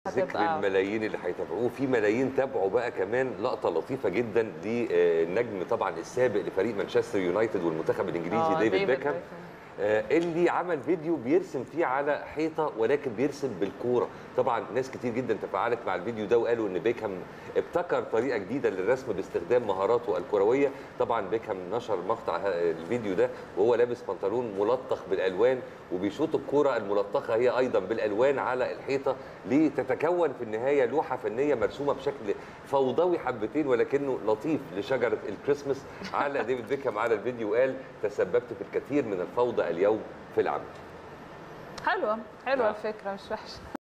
ذكر هتبقى- الملايين اللي هيتابعوه في ملايين تابعوا بقى كمان لقطه لطيفه جدا للنجم طبعا السابق لفريق مانشستر يونايتد والمنتخب الانجليزي آه، ديفيد ديفيد بيكهام آه، اللي عمل فيديو بيرسم فيه على حيطه ولكن بيرسم بالكوره طبعا ناس كتير جدا تفاعلت مع الفيديو ده وقالوا ان بيكهام ابتكر طريقه جديده للرسم باستخدام مهاراته الكرويه طبعا بيكهام نشر مقطع ه- الفيديو ده وهو لابس بنطلون ملطخ بالالوان وبيشوط الكوره الملطخه هي ايضا بالالوان على الحيطه لتتكون في النهايه لوحه فنيه مرسومه بشكل فوضوي حبتين ولكنه لطيف لشجره الكريسماس على ديفيد بيكهام على الفيديو قال تسببت في الكثير من الفوضى اليوم في العمل حلوه حلوه نعم. الفكره مش وحشه